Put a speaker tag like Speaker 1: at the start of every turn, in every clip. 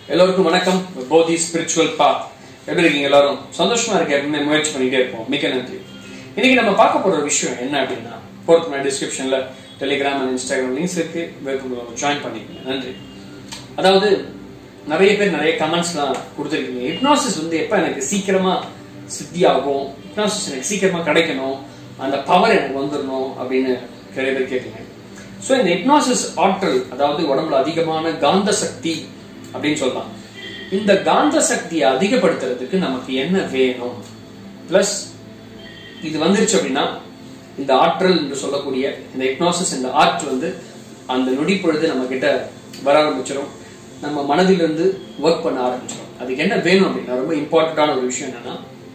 Speaker 1: எல்லோருக்கும் வணக்கம் போதி ஸ்பிரிச்சுவல் பா எப்படி இருக்கீங்க எல்லாரும் சந்தோஷமா இருக்க எப்பவுமே முயற்சி பண்ணிட்டே இருப்போம் மிக்க நன்றி இன்னைக்கு நம்ம பார்க்க போற விஷயம் என்ன அப்படின்னா போர்த்து டிஸ்கிரிப்ஷன்ல டெலிகிராம் அண்ட் இன்ஸ்டாகிராம் லிங்க்ஸ் இருக்கு வெல்கம் ஜாயின் பண்ணிக்கங்க நன்றி அதாவது நிறைய பேர் நிறைய கமெண்ட்ஸ்லாம் கொடுத்துருக்கீங்க ஹிப்னாசிஸ் வந்து எப்ப எனக்கு சீக்கிரமா சித்தி ஆகும் ஹிப்னாசிஸ் எனக்கு சீக்கிரமா கிடைக்கணும் அந்த பவர் எனக்கு வந்துடணும் அப்படின்னு நிறைய பேர் கேட்டீங்க ஸோ இந்த ஹிப்னாசிஸ் ஆற்றல் அதாவது உடம்புல அதிகமான காந்த சக்தி அப்படின்னு சொல்லலாம் இந்த காந்த சக்தியை அதிகப்படுத்துறதுக்கு நமக்கு என்ன வேணும் பிளஸ் இது வந்துருச்சு அப்படின்னா இந்த ஆற்றல் என்று சொல்லக்கூடிய இந்த ஹிப்னாசிஸ் இந்த ஆர்ட் வந்து அந்த நொடி பொழுது நம்ம கிட்ட வர ஆரம்பிச்சிடும் நம்ம மனதிலிருந்து ஒர்க் பண்ண ஆரம்பிச்சிடும் அதுக்கு என்ன வேணும் அப்படின்னா ரொம்ப இம்பார்ட்டண்டான ஒரு விஷயம் என்னன்னா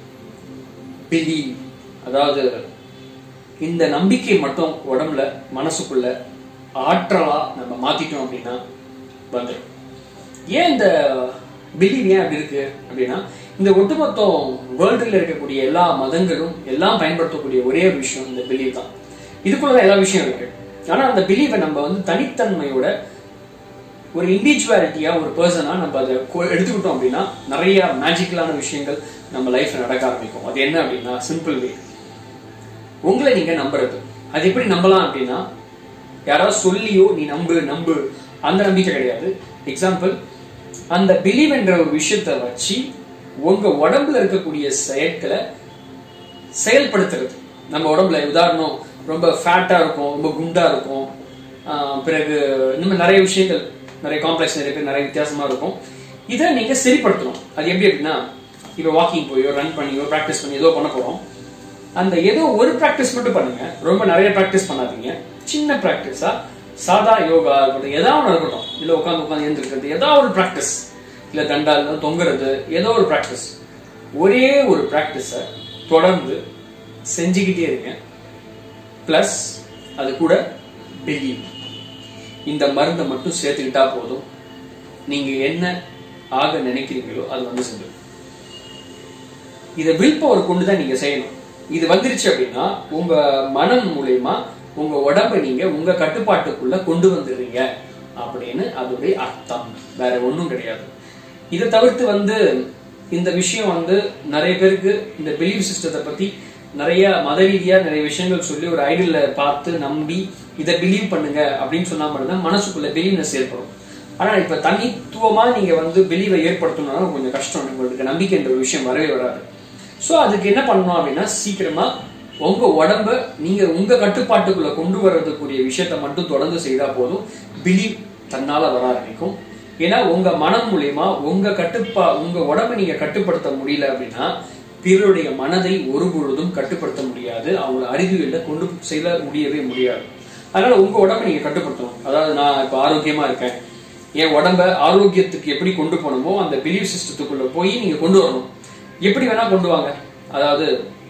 Speaker 1: பிலீவ் அதாவது இந்த நம்பிக்கை மட்டும் உடம்புல மனசுக்குள்ள ஆற்றலா நம்ம மாத்திட்டோம் அப்படின்னா வந்துடும் ஏன் இந்த பிலீவ் ஏன் அப்படி இருக்கு அப்படின்னா இந்த ஒட்டுமொத்தம் வேர்ல்டுல இருக்கக்கூடிய எல்லா மதங்களும் எல்லாம் பயன்படுத்தக்கூடிய ஒரே ஒரு விஷயம் இந்த பிலீவ் தான் இதுக்குள்ளதான் எல்லா விஷயம் இருக்கு ஆனா அந்த பிலீவை நம்ம வந்து தனித்தன்மையோட ஒரு இண்டிவிஜுவாலிட்டியா ஒரு பர்சனா நம்ம அதை கொ- எடுத்துக்கிட்டோம் அப்படின்னா நிறைய மேஜிக்கலான விஷயங்கள் நம்ம லைஃப்ல நடக்க ஆரம்பிக்கும் அது என்ன அப்படின்னா சிம்பிள் வே உங்களை நீங்க நம்புறது அது எப்படி நம்பலாம் அப்படின்னா யாராவது சொல்லியோ நீ நம்பு நம்பு அந்த நம்பிக்கை கிடையாது எக்ஸாம்பிள் அந்த பிலீவ் என்ற ஒரு விஷயத்தை வச்சு உங்க உடம்புல இருக்கக்கூடிய செயற்களை செயல்படுத்துறது நம்ம உடம்புல உதாரணம் ரொம்ப ஃபேட்டா இருக்கும் ரொம்ப குண்டா இருக்கும் ஆஹ் பிறகு இன்னும் நிறைய விஷயங்கள் நிறைய காம்ப்ளெக்ஸ் இருக்கு நிறைய வித்தியாசமா இருக்கும் இதை நீங்க சரிப்படுத்தணும் அது எப்படி அப்படின்னா இப்போ வாக்கிங் போயோ ரன் பண்ணியோ ப்ராக்டிஸ் பண்ணி ஏதோ பண்ண போறோம் அந்த ஏதோ ஒரு ப்ராக்டிஸ் மட்டும் பண்ணுங்க ரொம்ப நிறைய ப்ராக்டிஸ் பண்ணாதீங்க சின்ன ப்ராக்டிஸா சாதா யோகா இருக்கட்டும் ஏதாவது ஒன்று இருக்கட்டும் இல்ல உட்காந்து உட்காந்து எழுந்திருக்கிறது ஏதாவது ஒரு ப்ராக்டிஸ் இல்ல தண்டால் தொங்குறது ஏதோ ஒரு ப்ராக்டிஸ் ஒரே ஒரு ப்ராக்டிஸை தொடர்ந்து செஞ்சுக்கிட்டே இருங்க பிளஸ் அது கூட பிலீவ் இந்த மருந்தை மட்டும் சேர்த்துக்கிட்டா போதும் நீங்க என்ன ஆக நினைக்கிறீங்களோ அது வந்து செஞ்சிடும் இதை வில் பவர் கொண்டு தான் நீங்க செய்யணும் இது வந்துருச்சு அப்படின்னா உங்க மனம் மூலயமா உங்க உடம்ப நீங்க உங்க கட்டுப்பாட்டுக்குள்ள கொண்டு வந்துடுறீங்க அப்படின்னு அதோடைய அர்த்தம் வேற ஒண்ணும் கிடையாது இதை தவிர்த்து வந்து இந்த விஷயம் வந்து நிறைய பேருக்கு இந்த பிலீவ் சிஸ்டத்தை பத்தி நிறைய மத ரீதியா நிறைய விஷயங்கள் சொல்லி ஒரு ஐடியல பார்த்து நம்பி இதை பிலீவ் பண்ணுங்க அப்படின்னு சொன்னா மட்டும்தான் மனசுக்குள்ள பிலீவ்னஸ் ஏற்படும் ஆனா இப்ப தனித்துவமா நீங்க வந்து பிலீவை ஏற்படுத்தணும்னா கொஞ்சம் கஷ்டம் உங்களுக்கு நம்பிக்கைன்ற ஒரு விஷயம் வரவே வராது சோ அதுக்கு என்ன பண்ணணும் அப்படின்னா சீக்கிரமா உங்க உடம்ப நீங்க உங்க கட்டுப்பாட்டுக்குள்ள கொண்டு வர்றதுக்குரிய விஷயத்த மட்டும் தொடர்ந்து செய்தா போதும் பிலீவ் தன்னால வர ஆரம்பிக்கும் ஏன்னா உங்க மனம் மூலியமா உங்க கட்டுப்பா உங்க உடம்ப நீங்க கட்டுப்படுத்த முடியல அப்படின்னா பிறருடைய மனதை ஒரு பொழுதும் கட்டுப்படுத்த முடியாது அவங்கள அறிவியல்ல கொண்டு செல்ல முடியவே முடியாது அதனால உங்க உடம்ப நீங்க கட்டுப்படுத்தணும் அதாவது நான் இப்ப ஆரோக்கியமா இருக்கேன் என் உடம்ப ஆரோக்கியத்துக்கு எப்படி கொண்டு போகணுமோ அந்த பிலீவ் சிஸ்டத்துக்குள்ள போய் நீங்க கொண்டு வரணும் எப்படி வேணா கொண்டு வாங்க அதாவது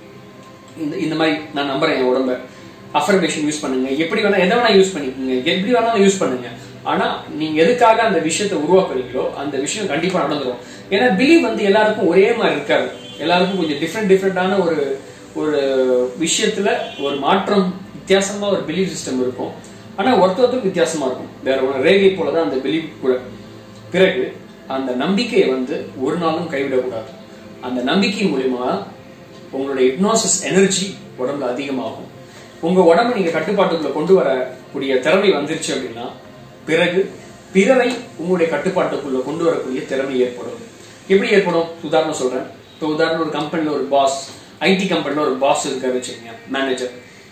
Speaker 1: இந்த இந்த மாதிரி நான் நம்புறேன் என் உடம்ப அஃபர்மேஷன் யூஸ் பண்ணுங்க எப்படி வேணா எதை வேணா யூஸ் பண்ணிக்கோங்க எப்படி வேணாலும் யூஸ் பண்ணுங்க ஆனா நீங்க எதுக்காக அந்த விஷயத்தை உருவாக்குறீங்களோ அந்த விஷயம் கண்டிப்பா நடந்துரும் ஏன்னா பிலீவ் வந்து எல்லாருக்கும் ஒரே மாதிரி இருக்காது எல்லாருக்கும் கொஞ்சம் டிஃப்ரெண்ட் டிஃப்ரெண்டான ஒரு ஒரு விஷயத்துல ஒரு மாற்றம் வித்தியாசமா ஒரு பிலீவ் சிஸ்டம் இருக்கும் ஆனா ஒருத்தருக்கு வித்தியாசமா இருக்கும் வேற ஒரு ரேகை போலதான் அந்த பிலீவ் கூட பிறகு அந்த நம்பிக்கையை வந்து ஒரு நாளும் கைவிடக்கூடாது அந்த நம்பிக்கை மூலியமா உங்களுடைய ஹிப்னாசிஸ் எனர்ஜி உடம்புல அதிகமாகும் உங்க உடம்ப நீங்க கட்டுப்பாட்டுக்குள்ள கொண்டு வரக்கூடிய திறமை வந்துருச்சு அப்படின்னா பிறகு பிறரை உங்களுடைய கட்டுப்பாட்டுக்குள்ள கொண்டு வரக்கூடிய திறமை ஏற்படும் எப்படி ஏற்படும் உதாரணம் சொல்றேன் இப்போ உதாரணம் ஒரு கம்பெனில ஒரு பாஸ் ஐடி கம்பெனில ஒரு பாஸ் இருக்காரு வச்சுக்கோங்க மேனேஜர்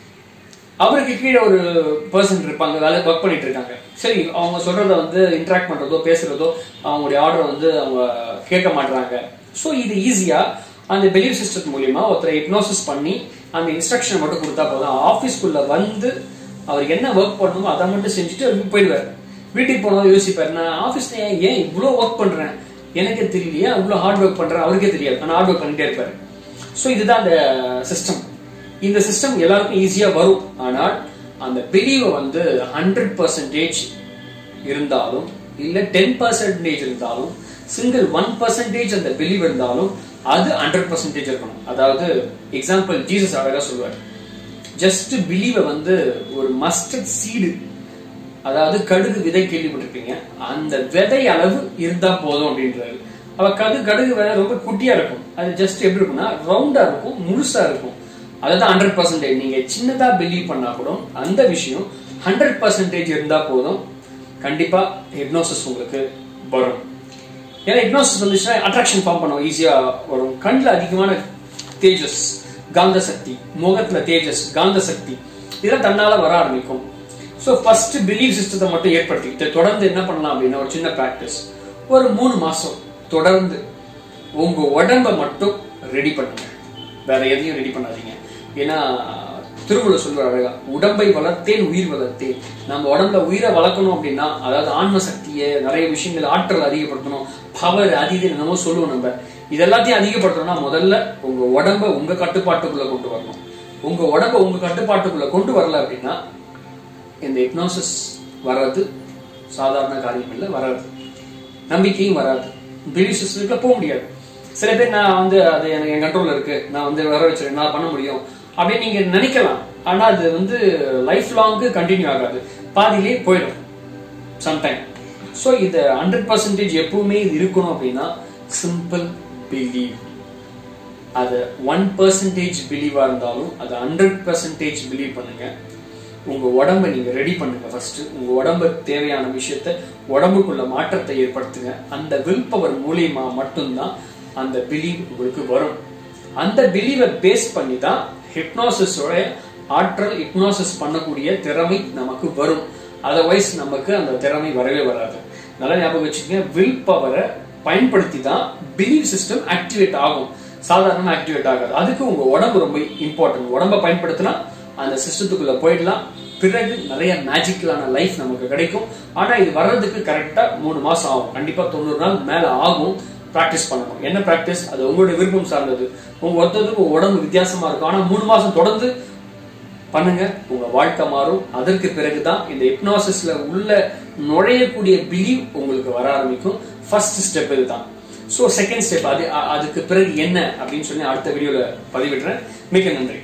Speaker 1: அவருக்கு கீழே ஒரு பர்சன் இருப்பாங்க வேலை ஒர்க் பண்ணிட்டு இருக்காங்க சரி அவங்க சொல்றத வந்து இன்டராக்ட் பண்றதோ பேசுறதோ அவங்களுடைய ஆர்டர் வந்து அவங்க கேட்க மாட்டாங்க ஸோ இது ஈஸியா அந்த பிலீவ் சிஸ்டம் மூலியமா ஒருத்தரை ஹிப்னோசிஸ் பண்ணி அந்த இன்ஸ்ட்ரக்ஷன் மட்டும் கொடுத்தா போதும் ஆஃபீஸ்க்குள்ள வந்து அவர் என்ன ஒர்க் பண்ணணுமோ அதை மட்டும் செஞ்சுட்டு அவர் போயிடுவார் வீட்டுக்கு போனதும் யோசிப்பார் நான் ஆஃபீஸ்ல ஏன் ஏன் இவ்வளோ ஒர்க் பண்றேன் எனக்கே தெரியலையே இவ்வளோ ஹார்ட் ஒர்க் பண்றேன் அவருக்கே தெரியாது ஆனால் ஹார்ட் ஒர்க் பண்ணிட்டே இருப்பாரு ஸோ இதுதான் அந்த சிஸ்டம் இந்த சிஸ்டம் எல்லாருக்கும் ஈஸியா வரும் ஆனால் அந்த பிலீவை வந்து ஹண்ட்ரட் பர்சன்டேஜ் இருந்தாலும் இல்ல டென் பர்சன்டேஜ் இருந்தாலும் சிங்கிள் ஒன் பர்சன்டேஜ் அந்த பிலீவ் இருந்தாலும் அது ஹண்ட்ரட் பர்சன்டேஜ் இருக்கணும் அதாவது எக்ஸாம்பிள் ஜீசஸ் அழகா சொல்லுவார் ஜஸ்ட் பிலீவ வந்து ஒரு மஸ்டர்ட் சீடு அதாவது கடுகு விதை கேள்விப்பட்டிருப்பீங்க அந்த விதை அளவு இருந்தா போதும் அப்படின்றாரு அவ கடு கடுகு விதை ரொம்ப குட்டியா இருக்கும் அது ஜஸ்ட் எப்படி இருக்கும்னா ரவுண்டா இருக்கும் முழுசா இருக்கும் அதுதான் ஹண்ட்ரட் பர்சன்டேஜ் நீங்க சின்னதா பிலீவ் பண்ணா கூட அந்த விஷயம் ஹண்ட்ரட் பர்சன்டேஜ் இருந்தா போதும் கண்டிப்பா ஹிப்னோசிஸ் உங்களுக்கு வரும் ஏன்னா ஹிப்னோசிஸ் வந்துச்சுன்னா அட்ராக்ஷன் ஃபார்ம் பண்ணும் ஈஸியா வரும் கண்ணில் அதிகமான தேஜஸ் காந்த சக்தி முகத்துல தேஜஸ் காந்த சக்தி இதெல்லாம் தன்னால வர ஆரம்பிக்கும் ஸோ ஃபர்ஸ்ட் பிலீவ் சிஸ்டத்தை மட்டும் ஏற்படுத்திக்கிட்டு தொடர்ந்து என்ன பண்ணலாம் அப்படின்னா ஒரு சின்ன ப்ராக்டிஸ் ஒரு மூணு மாசம் தொடர்ந்து உங்க உடம்ப மட்டும் ரெடி பண்ணுங்க வேற எதையும் ரெடி பண்ணாதீங்க ஏன்னா திருவள்ளுவர் சொல்லுவார் அழகா உடம்பை வளர்த்தேன் உயிர் வளர்த்தேன் நம்ம உடம்புல உயிரை வளர்க்கணும் அப்படின்னா அதாவது ஆன்ம சக்தியை நிறைய விஷயங்கள் ஆற்றல் அதிகப்படுத்தணும் பவர் அது இது என்னமோ சொல்லுவோம் நம்ம இதெல்லாத்தையும் அதிகப்படுத்தணும்னா முதல்ல உங்க உடம்ப உங்க கட்டுப்பாட்டுக்குள்ள கொண்டு வரணும் உங்க உடம்ப உங்க கட்டுப்பாட்டுக்குள்ள கொண்டு வரல அப்படின்னா இந்த ஹிப்னோசிஸ் வராது சாதாரண காரியம் இல்லை வராது நம்பிக்கையும் வராது பிலீஃப் சிஸ்டத்துக்குள்ள போக முடியாது சில பேர் நான் வந்து அது எனக்கு என் கண்ட்ரோல்ல இருக்கு நான் வந்து வர வச்சிருக்கேன் நான் பண்ண முடியும் அப்படின்னு நீங்க நினைக்கலாம் ஆனா அது வந்து லைஃப் லாங்கு கண்டினியூ ஆகாது பாதியிலே போயிடும் சம்டைம் ஸோ இது ஹண்ட்ரட் பர்சன்டேஜ் எப்பவுமே இது இருக்கணும் அப்படின்னா சிம்பிள் பிலீவ் அது ஒன் பர்சன்டேஜ் பிலீவா இருந்தாலும் அது ஹண்ட்ரட் பர்சன்டேஜ் பிலீவ் பண்ணுங்க உங்க உடம்ப நீங்க ரெடி பண்ணுங்க ஃபர்ஸ்ட் உங்க உடம்புக்கு தேவையான விஷயத்த உடம்புக்குள்ள மாற்றத்தை ஏற்படுத்துங்க அந்த வில் பவர் மூலியமா மட்டும்தான் அந்த பிலீவ் உங்களுக்கு வரும் அந்த பிலீவை பேஸ் பண்ணி தான் ஹிப்னோசிஸோட ஆற்றல் ஹிப்னோசிஸ் பண்ணக்கூடிய திறமை நமக்கு வரும் அதர்வைஸ் நமக்கு அந்த திறமை வரவே வராது நல்லா ஞாபகம் வச்சுக்கோங்க வில் பவரை பயன்படுத்தி தான் பிலீவ் சிஸ்டம் ஆக்டிவேட் ஆகும் சாதாரணமா ஆக்டிவேட் ஆகாது அதுக்கு உங்க உடம்பு ரொம்ப இம்பார்ட்டன்ட் உடம்ப பயன்படுத்தினா அந்த சிஸ்டத்துக்குள்ள போயிடலாம் பிறகு நிறைய மேஜிக்கலான லைஃப் நமக்கு கிடைக்கும் ஆனா இது வர்றதுக்கு கரெக்டா மூணு மாசம் ஆகும் கண்டிப்பா தொண்ணூறு நாள் மேல ஆகும் பிராக்டிஸ் பண்ணணும் என்ன பிராக்டிஸ் அது உங்களுடைய விருப்பம் சார்ந்தது உங்க ஒருத்தருக்கு உடம்பு வித்தியாசமா இருக்கும் ஆனா மூணு மாசம் தொடர்ந்து பண்ணுங்க உங்க வாழ்க்கை மாறும் அதற்கு பிறகுதான் இந்த ஹிப்னாசிஸ்ல உள்ள நுழையக்கூடிய பிலீவ் உங்களுக்கு வர ஆரம்பிக்கும் ஃபர்ஸ்ட் ஸ்டெப் இதுதான் ஸோ செகண்ட் ஸ்டெப் அது அதுக்கு பிறகு என்ன அப்படின்னு சொல்லி அடுத்த வீடியோல பதிவிடுறேன் மிக்க நன்றி